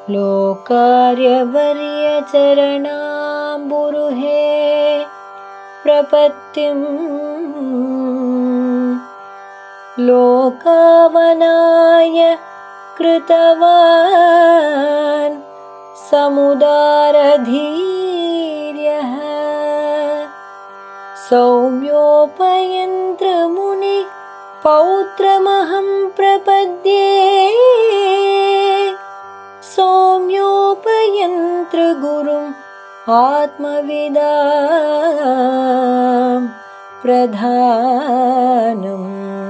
लोकार्यवर्यचरणाम्बुरुहे प्रपत्तिम् लोकावनाय कृतवान् समुदारधीर्यः सौम्योपयन्त्रमुनि पौत्रमहं प्रपद्ये सौम्योपयन्त्रगुरुम् आत्मविदा प्रधानम्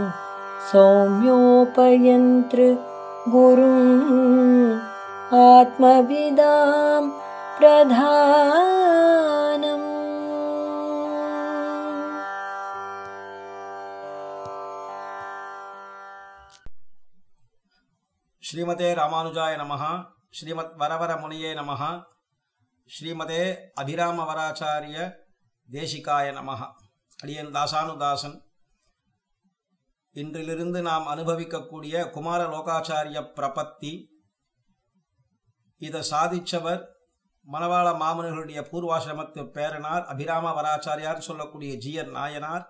सौम्योपयन्त्र गुरुम् आत्मविदां प्रधानम् ஸ்ரீமதே ராமானுஜாய நமஹ ஸ்ரீமத் வரவர முனியே நமஹ ஸ்ரீமதே அபிராம வராச்சாரிய தேசிகாய நமஹ அடியன் தாசானுதாசன் இன்றிலிருந்து நாம் அனுபவிக்கக்கூடிய குமார லோகாச்சாரிய பிரபத்தி இதை சாதிச்சவர் மணவாள மாமனிகளுடைய பூர்வாசிரமத்து பேரனார் அபிராம வராச்சாரியார் சொல்லக்கூடிய ஜியர் நாயனார்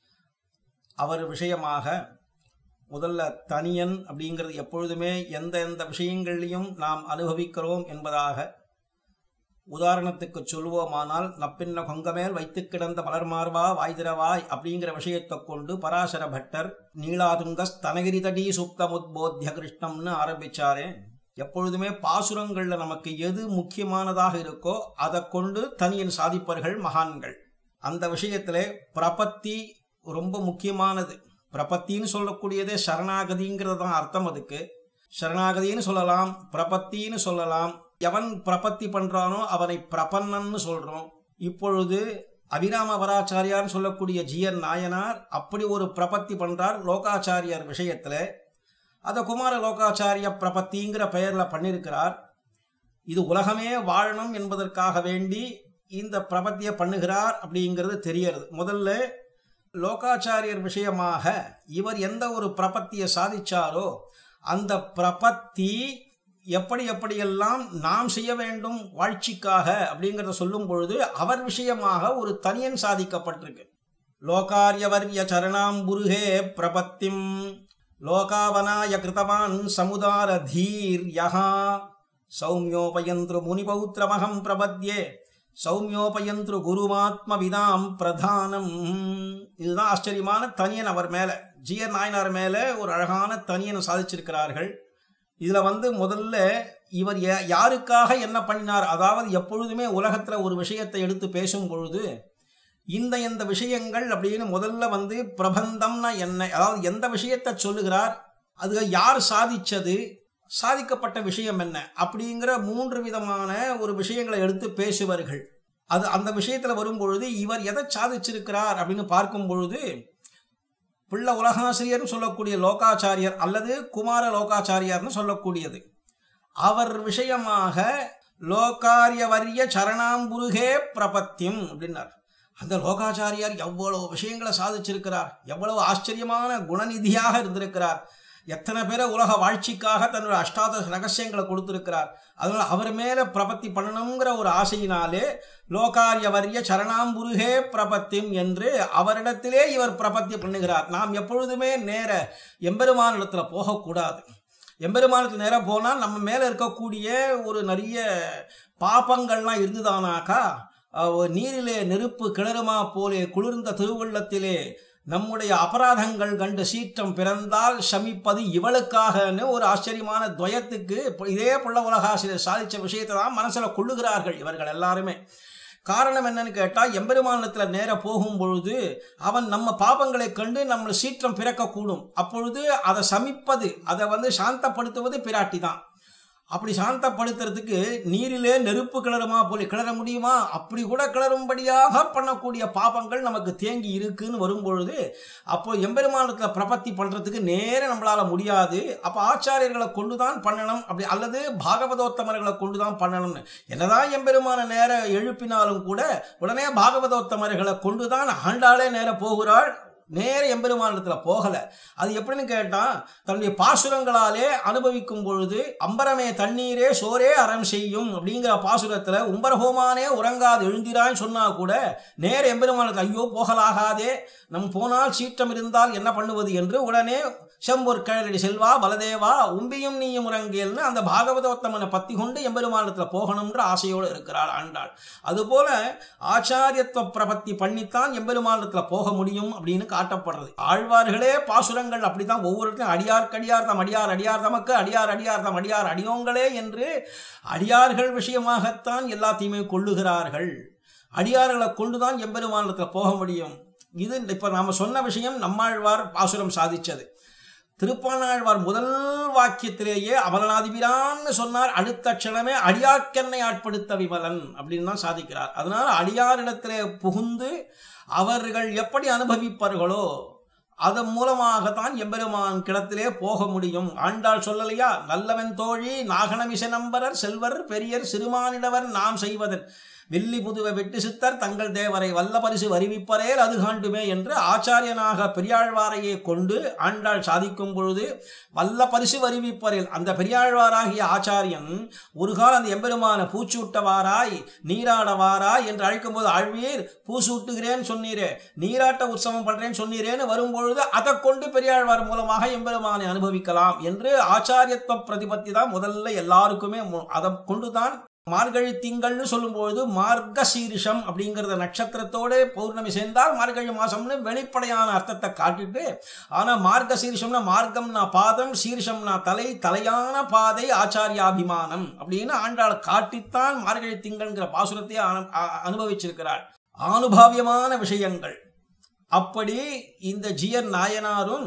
அவர் விஷயமாக முதல்ல தனியன் அப்படிங்கிறது எப்பொழுதுமே எந்த எந்த விஷயங்கள்லையும் நாம் அனுபவிக்கிறோம் என்பதாக உதாரணத்துக்கு சொல்வோமானால் நப்பின்ன கொங்கமேல் வைத்து கிடந்த மலர்மார்வா வாய்திரவாய் அப்படிங்கிற விஷயத்தை கொண்டு பராசர பட்டர் நீலாதுங்க ஸ்தனகிரிதடி சுப்தமுத்போத்திய கிருஷ்ணம்னு ஆரம்பிச்சாரே எப்பொழுதுமே பாசுரங்கள்ல நமக்கு எது முக்கியமானதாக இருக்கோ அதை கொண்டு தனியன் சாதிப்பர்கள் மகான்கள் அந்த விஷயத்திலே பிரபத்தி ரொம்ப முக்கியமானது பிரபத்தின்னு சொல்லக்கூடியதே சரணாகதிங்கிறது தான் அர்த்தம் அதுக்கு சரணாகதின்னு சொல்லலாம் பிரபத்தின்னு சொல்லலாம் எவன் பிரபத்தி பண்றானோ அவனை பிரபன்னன்னு சொல்றோம் இப்பொழுது அபிராம வராச்சாரியார்னு சொல்லக்கூடிய ஜியன் நாயனார் அப்படி ஒரு பிரபத்தி பண்றார் லோகாச்சாரியார் விஷயத்துல அதை குமார லோகாச்சாரிய பிரபத்திங்கிற பெயர்ல பண்ணியிருக்கிறார் இது உலகமே வாழணும் என்பதற்காக வேண்டி இந்த பிரபத்தியை பண்ணுகிறார் அப்படிங்கிறது தெரியறது முதல்ல லோகாச்சாரியர் விஷயமாக இவர் எந்த ஒரு பிரபத்தியை சாதிச்சாரோ அந்த பிரபத்தி எப்படி எப்படியெல்லாம் நாம் செய்ய வேண்டும் வாழ்ச்சிக்காக அப்படிங்கிறத சொல்லும் பொழுது அவர் விஷயமாக ஒரு தனியன் சாதிக்கப்பட்டிருக்கு லோகாரியவர்ய சரணாம்புருகே பிரபத்திம் லோகாவனாய கிருதவான் சமுதார தீர்யா சௌமியோபயந்திரு முனிபௌத்திரமகம் பிரபத்யே சௌமியோபயந்திரு குருமாத்ம விதாம் பிரதானம் இதுதான் ஆச்சரியமான தனியன் அவர் மேலே ஜியர் நாயனார் மேலே ஒரு அழகான தனியனை சாதிச்சிருக்கிறார்கள் இதில் வந்து முதல்ல இவர் யாருக்காக என்ன பண்ணினார் அதாவது எப்பொழுதுமே உலகத்தில் ஒரு விஷயத்தை எடுத்து பேசும் பொழுது இந்த இந்த விஷயங்கள் அப்படின்னு முதல்ல வந்து பிரபந்தம்னா என்ன அதாவது எந்த விஷயத்தை சொல்லுகிறார் அது யார் சாதிச்சது சாதிக்கப்பட்ட விஷயம் என்ன அப்படிங்கிற மூன்று விதமான ஒரு விஷயங்களை எடுத்து பேசுவார்கள் அது அந்த விஷயத்தில் வரும்பொழுது இவர் எதை சாதிச்சிருக்கிறார் அப்படின்னு பார்க்கும் பொழுது பிள்ள உலகாசிரியர்னு சொல்லக்கூடிய லோகாச்சாரியர் அல்லது குமார லோகாச்சாரியார்னு சொல்லக்கூடியது அவர் விஷயமாக லோகாரியவரிய சரணாம்புருகே பிரபத்தியம் அப்படின்னார் அந்த லோகாச்சாரியார் எவ்வளவு விஷயங்களை சாதிச்சிருக்கிறார் எவ்வளவு ஆச்சரியமான குணநிதியாக இருந்திருக்கிறார் எத்தனை பேரை உலக வாழ்ச்சிக்காக தன்னுடைய அஷ்டாதச ரகசியங்களை கொடுத்திருக்கிறார் அதனால் அவர் மேலே பிரபத்தி பண்ணணுங்கிற ஒரு ஆசையினாலே லோகாரியவரிய சரணாம்புருகே பிரபத்தியம் என்று அவரிடத்திலே இவர் பிரபத்தி பண்ணுகிறார் நாம் எப்பொழுதுமே நேர எம்பெருமானிடத்தில் போகக்கூடாது எம்பெருமானத்தில் நேரம் போனால் நம்ம மேலே இருக்கக்கூடிய ஒரு நிறைய பாப்பங்கள்லாம் இருந்துதானாக்கா நீரிலே நெருப்பு கிளறுமா போலே குளிர்ந்த திருவுள்ளத்திலே நம்முடைய அபராதங்கள் கண்டு சீற்றம் பிறந்தால் சமிப்பது இவளுக்காகன்னு ஒரு ஆச்சரியமான துவயத்துக்கு இதே புள்ள உலகாசிரியர் சாதித்த விஷயத்தை தான் மனசில் கொள்ளுகிறார்கள் இவர்கள் எல்லாருமே காரணம் என்னன்னு கேட்டால் எம்பெருமானத்தில் நேர போகும் பொழுது அவன் நம்ம பாபங்களை கண்டு நம்ம சீற்றம் பிறக்கக்கூடும் அப்பொழுது அதை சமிப்பது அதை வந்து சாந்தப்படுத்துவது பிராட்டி தான் அப்படி சாந்தப்படுத்துறதுக்கு நீரிலே நெருப்பு கிளறுமா போல கிளற முடியுமா அப்படி கூட கிளறும்படியாக பண்ணக்கூடிய பாபங்கள் நமக்கு தேங்கி இருக்குன்னு வரும்பொழுது அப்போ எம்பெருமானத்தில் பிரபத்தி பண்ணுறதுக்கு நேர நம்மளால் முடியாது அப்போ ஆச்சாரியர்களை கொண்டு தான் பண்ணணும் அப்படி அல்லது பாகவதோத்தமர்களை கொண்டு தான் பண்ணணும்னு என்னதான் எம்பெருமான நேர எழுப்பினாலும் கூட உடனே பாகவதோத்தமர்களை கொண்டு தான் ஆண்டாளே நேர போகிறாள் நேர எம்பெருமானிடத்துல போகல அது எப்படின்னு கேட்டா தன்னுடைய பாசுரங்களாலே அனுபவிக்கும் பொழுது அம்பரமே தண்ணீரே சோரே அறம் செய்யும் அப்படிங்கிற பாசுரத்துல உம்பரஹோமானே உறங்காது எழுந்திரான்னு சொன்னா கூட நேர எம்பெருமானுக்கு ஐயோ போகலாகாதே நம் போனால் சீற்றம் இருந்தால் என்ன பண்ணுவது என்று உடனே செம்பொற் கழலடி செல்வா பலதேவா உம்பியும் நீயும் உறங்கேல்னு அந்த பாகவதோத்தமனை பத்தி கொண்டு எம்பெருமானத்தில் போகணும்ன்ற ஆசையோடு இருக்கிறாள் ஆண்டாள் அதுபோல ஆச்சாரியத்துவ பிரபத்தி பண்ணித்தான் எம்பெருமானத்தில் போக முடியும் அப்படின்னு காட்டப்படுறது ஆழ்வார்களே பாசுரங்கள் அப்படித்தான் ஒவ்வொரு இடத்துலையும் அடியார்க்கடியார் தம் அடியார் அடியார் தமக்கு அடியார் அடியார் தம் அடியார் அடியோங்களே என்று அடியார்கள் விஷயமாகத்தான் எல்லாத்தையுமே கொள்ளுகிறார்கள் அடியார்களை கொண்டுதான் எம்பெருமானத்தில் போக முடியும் இது இப்போ நாம் சொன்ன விஷயம் நம்மாழ்வார் பாசுரம் சாதிச்சது திருப்பானாழ்வார் முதல் வாக்கியத்திலேயே அமலநாதிபிரான்னு சொன்னார் அடுத்த க்ஷணமே அடியார்க்கென்னை ஆட்படுத்த விமலன் அப்படின்னு தான் சாதிக்கிறார் அதனால் அடியாரிடத்திலே புகுந்து அவர்கள் எப்படி அனுபவிப்பார்களோ அதன் மூலமாகத்தான் எம்பெருமான் கிடத்திலே போக முடியும் ஆண்டாள் சொல்லலையா நல்லவன் தோழி நாகனமிச நம்பரர் செல்வர் பெரியர் சிறுமானிடவர் நாம் செய்வதன் வில்லி புதுவை வெட்டு சித்தர் தங்கள் தேவரை வல்ல பரிசு வருவிப்பரேல் அது காண்டுமே என்று ஆச்சாரியனாக பெரியாழ்வாரையே கொண்டு ஆண்டாள் சாதிக்கும் பொழுது வல்ல பரிசு வருவிப்பரேல் அந்த பெரியாழ்வாராகிய ஆச்சாரியன் ஒரு காலம் அந்த எம்பெருமான பூச்சூட்டவாராய் நீராடவாராய் என்று அழைக்கும்போது ஆழ்வீர் பூசூட்டுகிறேன்னு சொன்னீரே நீராட்ட உற்சவம் பண்றேன்னு சொன்னீரேன்னு வரும்பொழுது அதை கொண்டு பெரியாழ்வார் மூலமாக எம்பெருமானை அனுபவிக்கலாம் என்று ஆச்சாரியத்துவ பிரதிபத்தி தான் முதல்ல எல்லாருக்குமே மு- அதை கொண்டுதான் மார்கழி திங்கள்னு சொல்லும்பொழுது மார்க்க சீரிஷம் அப்படிங்கிறத நட்சத்திரத்தோட பௌர்ணமி சேர்ந்தால் மார்கழி மாசம்னு வெளிப்படையான அர்த்தத்தை காட்டிட்டு ஆனால் மார்க்க சீரிஷம்னா மார்க்கம்னா பாதம் சீரிஷம்னா தலை தலையான பாதை ஆச்சாரியாபிமானம் அப்படின்னு ஆண்டாள் காட்டித்தான் மார்கழி திங்கள்ங்கிற பாசுரத்தை அனு- அ- அனுபவிச்சிருக்கிறாள் ஆனுபாவியமான விஷயங்கள் அப்படி இந்த ஜியர் நாயனாரும்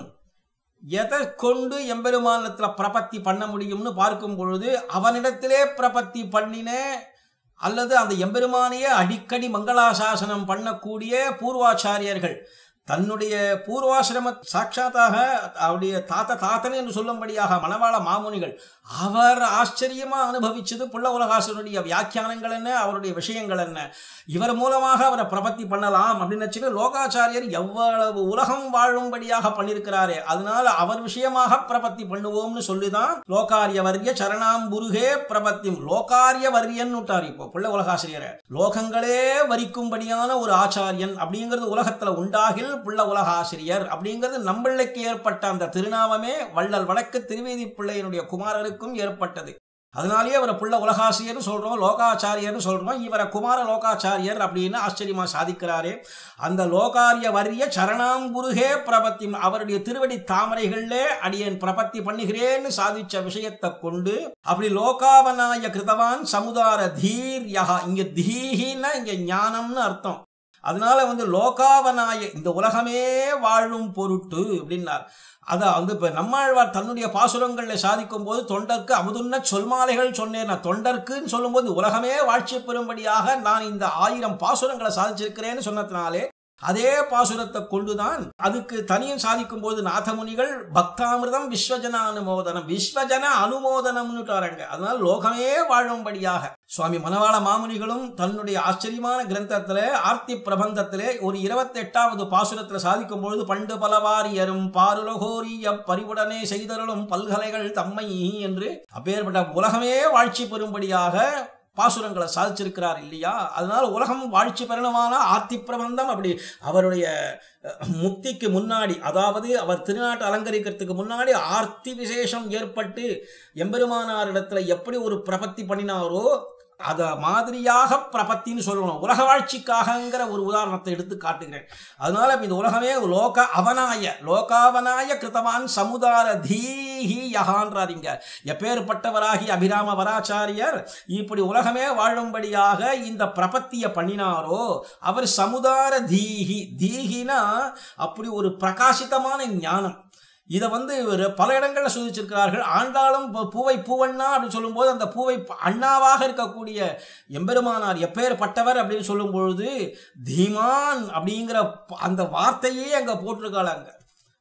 எதை கொண்டு எம்பெருமானத்தில் பிரபத்தி பண்ண முடியும்னு பார்க்கும் பொழுது அவனிடத்திலே பிரபத்தி பண்ணின அல்லது அந்த எம்பெருமானையே அடிக்கடி மங்களாசாசனம் பண்ணக்கூடிய பூர்வாச்சாரியர்கள் தன்னுடைய பூர்வாசிரம சாட்சாத்தாக அவருடைய தாத்த தாத்தன் என்று சொல்லும்படியாக மணவாள மாமுனிகள் அவர் ஆச்சரியமா அனுபவிச்சது புள்ள உலகாசனுடைய வியாக்கியானங்கள் என்ன அவருடைய விஷயங்கள் என்ன இவர் மூலமாக அவரை பிரபத்தி பண்ணலாம் அப்படின்னு வச்சுட்டு லோகாச்சாரியர் எவ்வளவு உலகம் வாழும்படியாக பண்ணியிருக்கிறாரே அதனால அவர் விஷயமாக பிரபத்தி பண்ணுவோம்னு சொல்லிதான் லோகாரிய வர்ய சரணாம்புருகே பிரபத்தியும் லோகாரிய வரியன் விட்டார் இப்போ புள்ள உலகாசிரியரை லோகங்களே வரிக்கும்படியான ஒரு ஆச்சாரியன் அப்படிங்கிறது உலகத்துல உண்டாகில் புள்ள உலகாசிரியர் அப்படிங்கிறது நம்மளுக்கு ஏற்பட்ட அந்த திருநாமமே வள்ளல் வடக்கு திருவேதி பிள்ளையினுடைய குமாரருக்கும் ஏற்பட்டது அதனாலேயே அவரை புள்ள உலகாசிரியர்னு சொல்றோம் லோகாச்சாரியர்னு சொல்றோம் இவரை குமார லோகாச்சாரியர் அப்படின்னு ஆச்சரியமா சாதிக்கிறாரே அந்த லோகாரிய வரிய சரணாம்புருகே பிரபத்தி அவருடைய திருவடி தாமரைகளிலே அடியேன் பிரபத்தி பண்ணுகிறேன்னு சாதிச்ச விஷயத்தை கொண்டு அப்படி லோகாவனாய கிருதவான் சமுதார தீர்யா இங்க தீஹின்னா இங்க ஞானம்னு அர்த்தம் அதனால வந்து லோகாவனாய இந்த உலகமே வாழும் பொருட்டு அப்படின்னார் அதான் வந்து இப்போ நம்மாழ்வார் தன்னுடைய பாசுரங்களில் சாதிக்கும் போது தொண்டர்க்கு அமுதுன்ன சொல்மாலைகள் சொன்னேன் நான் தொண்டர்க்குன்னு சொல்லும்போது உலகமே வாழ்ச்சி பெறும்படியாக நான் இந்த ஆயிரம் பாசுரங்களை சாதிச்சிருக்கிறேன்னு சொன்னதுனாலே அதே பாசுரத்தை கொண்டுதான் அதுக்கு தனியும் சாதிக்கும் போது நாதமுனிகள் பக்தாமிர்தம் விஸ்வஜன அனுமோதனம் விஸ்வஜன அனுமோதனம்னு வராங்க அதனால லோகமே வாழும்படியாக சுவாமி மணவாள மாமுனிகளும் தன்னுடைய ஆச்சரியமான கிரந்தத்திலே ஆர்த்தி பிரபந்தத்திலே ஒரு இருபத்தி எட்டாவது பாசுரத்தில் சாதிக்கும் பொழுது பண்டு பலவாரியரும் பாருலகோரிய பரிவுடனே செய்தருளும் பல்கலைகள் தம்மை என்று அப்பேற்பட்ட உலகமே வாழ்ச்சி பெறும்படியாக பாசுரங்களை சாதிச்சிருக்கிறார் இல்லையா அதனால உலகம் வாழ்ச்சி பெறணுமான ஆர்த்தி பிரபந்தம் அப்படி அவருடைய அஹ், முக்திக்கு முன்னாடி அதாவது அவர் திருநாட்டு அலங்கரிக்கிறதுக்கு முன்னாடி ஆர்த்தி விசேஷம் ஏற்பட்டு எம்பெருமானாரிடத்துல எப்படி ஒரு பிரபத்தி பண்ணினாரோ அத மாதிரியாக பிரபத்தின்னு சொல்லணும் உலக வாழ்ச்சிக்காகங்கிற ஒரு உதாரணத்தை எடுத்து காட்டுகிறேன் அதனால இந்த உலகமே லோக அவனாய லோகாவனாய கிருத்தவான் சமுதார தீஹி யகான்றாதீங்க எப்பேற்பட்டவராகி அபிராம வராச்சாரியர் இப்படி உலகமே வாழும்படியாக இந்த பிரபத்திய பண்ணினாரோ அவர் சமுதார தீஹி தீஹினா அப்படி ஒரு பிரகாசித்தமான ஞானம் இதை வந்து ஒரு பல இடங்களில் சூதிச்சிருக்கிறார்கள் ஆண்டாளும் பூ- பூவை பூவண்ணா அப்படின்னு சொல்லும்போது அந்த பூவை ப- அண்ணாவாக இருக்கக்கூடிய எம்பெருமானார் எப்பேற்பட்டவர் அப்படின்னு சொல்லும் பொழுது தீமான் அப்படிங்கிற ப- அந்த வார்த்தையே அங்கே போட்டிருக்காள் அங்க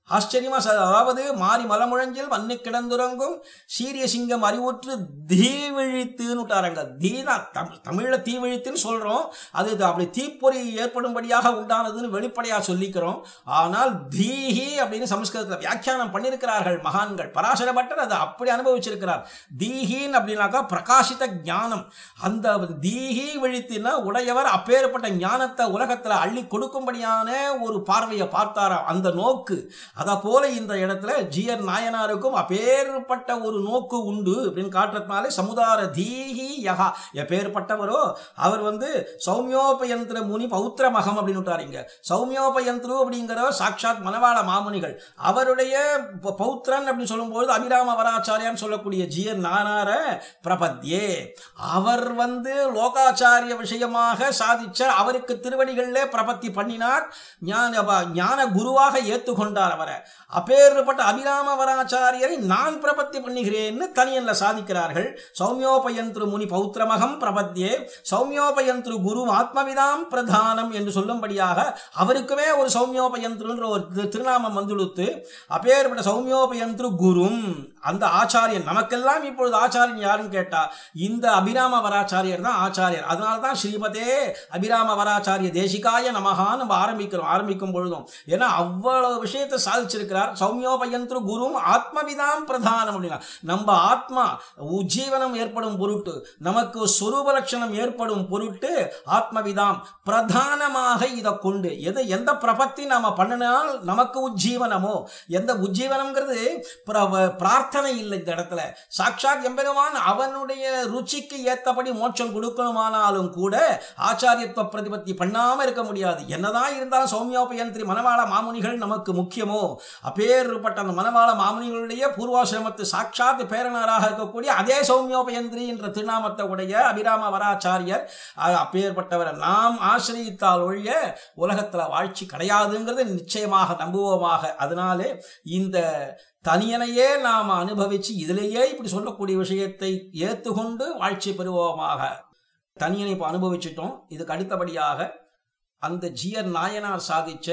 ஆச்சரியமா ச- அதாவது மாறி மலமுழஞ்சில் மண்ணு கிடந்துறங்கும் சீரிய சிங்கம் அறிவுற்று தீவிழித்துன்னு விட்டாருங்க தீனா தமிழ் தமிழ்ல தீவிழித்துன்னு சொல்றோம் அது இது அப்படி தீப்பொறி ஏற்படும்படியாக உண்டானதுன்னு வெளிப்படையா சொல்லிக்கிறோம் ஆனால் தீஹி அப்படின்னு சமஸ்கிருதத்தில் வியாக்கியானம் பண்ணியிருக்கிறார்கள் மகான்கள் பராசர பட்டர் அதை அப்படி அனுபவிச்சிருக்கிறார் தீஹின் அப்படின்னாக்கா பிரகாசித்த ஞானம் அந்த தீஹி விழித்துனா உடையவர் அப்பேற்பட்ட ஞானத்தை உலகத்துல அள்ளி கொடுக்கும்படியான ஒரு பார்வையை பார்த்தாராம் அந்த நோக்கு அத போல இந்த இடத்துல ஜிஆர் நாயனாருக்கும் அப்பேற்பட்ட ஒரு நோக்கு உண்டு அப்படின்னு காட்டுறதுனாலே சமுதார தீஹி யகா எப்பேற்பட்டவரோ அவர் வந்து சௌமியோபயந்திர முனி பௌத்திர மகம் அப்படின்னு விட்டாருங்க சௌமியோபயந்திரு அப்படிங்கிற சாட்சாத் மணவாள மாமுனிகள் அவருடைய ப- பௌத்திரன் அப்படின்னு சொல்லும்போது அபிராம வராச்சாரியான்னு சொல்லக்கூடிய ஜியர் நானார பிரபத்யே அவர் வந்து லோகாச்சாரிய விஷயமாக சாதிச்ச அவருக்கு திருவடிகளிலே பிரபத்தி பண்ணினார் ஞான வ- ஞான குருவாக ஏத்துக்கொண்டார் அவரை அப்பேற்பட்ட அபிராம வராச்சாரியரை நான் பிரபத்தி பண்ணுகிறேன்னு தனியல்ல சாதிக்கிறார்கள் சௌமியோபயந்திரு முனி பௌத்திரமகம் பிரபத்யே சௌமியோபயந்திரு குரு ஆத்மவிதாம் பிரதானம் என்று சொல்லும்படியாக அவருக்குமே ஒரு சௌமியோபயந்திருன்ற ஒரு திரு- திருநாமம் வந்துடுத்து அப்பேற்பட்ட சௌமியோபயந்திரு குரும் அந்த ஆச்சாரியன் நமக்கெல்லாம் இப்பொழுது ஆச்சாரியன் யாருன்னு கேட்டா இந்த அபிராம வராச்சாரியர் தான் ஆச்சாரியர் அதனால தான் ஸ்ரீமதே அபிராம வராச்சாரிய தேசிகாய நமகான்னு நம்ம ஆரம்பிக்கிறோம் ஆரம்பிக்கும் பொழுதும் ஏன்னா அவ்வளவு விஷயத்தை சாதிச்சிருக்கிறார் சௌமியோபயந்திரு குரும் ஆத்மவிதாம் பிரதானம் அப்படின்னா நம்ம ஆத்மா உஜ்ஜீவனம் ஏற்படும் பொருட்டு நமக்கு சொரூப லட்சணம் ஏற்படும் பொருட்டு ஆத்மவிதாம் பிரதானமாக இதை கொண்டு எது எந்த பிரபத்தி நாம பண்ணினால் நமக்கு உஜ்ஜீவனமோ எந்த உஜ்ஜீவனம்ங்கிறது பிர- பிரார்த்தனை இல்லை இந்த இடத்துல சாட்சாத் எம்பெருமான் அவனுடைய ருச்சிக்கு ஏத்தபடி மோட்சம் கொடுக்கணுமானாலும் கூட ஆச்சாரியத்துவ பிரதிபத்தி பண்ணாம இருக்க முடியாது என்னதான் இருந்தாலும் சௌமியோபயந்திரி மணவாள மாமுனிகள் நமக்கு முக்கியமோ அப்பேற்பட்ட அந்த மணவாள மாமுனிகளுடைய பூர்வாசிரமத்து சாட்சாத் பேரனாராக இருக்கக்கூடிய அதே சௌமியோபயந்திரி என்ற திருநாமத்தை உடைய அபிராம வராச்சாரியர் அ- அப்பேற்பட்டவரை நாம் ஆசிரியத்தால் ஒழிய உலகத்துல வாழ்ச்சி கிடையாதுங்கிறது நிச்சயமாக நம்புவோமாக அதனாலே இந்த தனியனையே நாம் அனுபவிச்சு இதிலேயே இப்படி சொல்லக்கூடிய விஷயத்தை ஏத்துக்கொண்டு வாழ்ச்சி பெறுவோமாக தனியனை இப்போ அனுபவிச்சிட்டோம் இதுக்கு அடுத்தபடியாக அந்த ஜியர் நாயனார் சாதிச்ச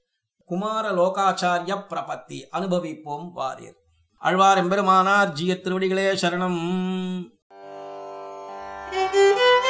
குமார லோகாச்சாரிய பிரபத்தி அனுபவிப்போம் வாரீர் ஆழ்வார் எம்பெருமானார் ஜிய திருவடிகளே சரணம் Thank you.